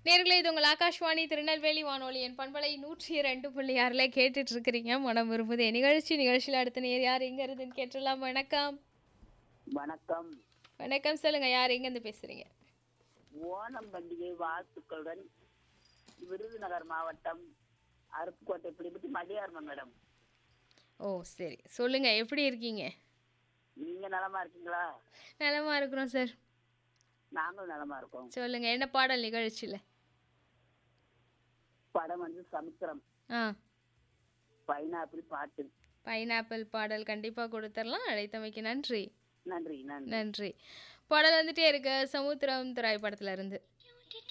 நேர்களே இது உங்கள் ஆகாஷ்வாணி திருநெல்வேலி வானொலி என் பண்பலை நூற்றி ரெண்டு புள்ளி ஆறில் கேட்டுட்டு இருக்கிறீங்க மனம் விரும்புதே நிகழ்ச்சி நிகழ்ச்சியில் அடுத்த நேர் யார் எங்க இருந்துன்னு கேட்டுடலாம் வணக்கம் வணக்கம் வணக்கம் சொல்லுங்க யார் எங்கேருந்து பேசுறீங்க ஓணம் பண்டிகை வாழ்த்துக்களுடன் விருதுநகர் மாவட்டம் அருப்புக்கோட்டை பிடிபட்டு மடியார்மா மேடம் ஓ சரி சொல்லுங்க எப்படி இருக்கீங்க நீங்க நலமா இருக்கீங்களா நலமா இருக்கிறோம் சார் நாங்களும் நலமா இருக்கோம் சொல்லுங்க என்ன பாடல் நிகழ்ச்சியில் படம் வந்து சமுத்திரம் ஆ பைனாப்பிள் பாட்டு பைனாப்பிள் பாடல் கண்டிப்பாக கொடுத்துடலாம் அழைத்தமைக்கு நன்றி நன்றி நன்றி நன்றி பாடல் வந்துட்டே இருக்கு சமுத்திரம் திரைப்படத்துல இருந்து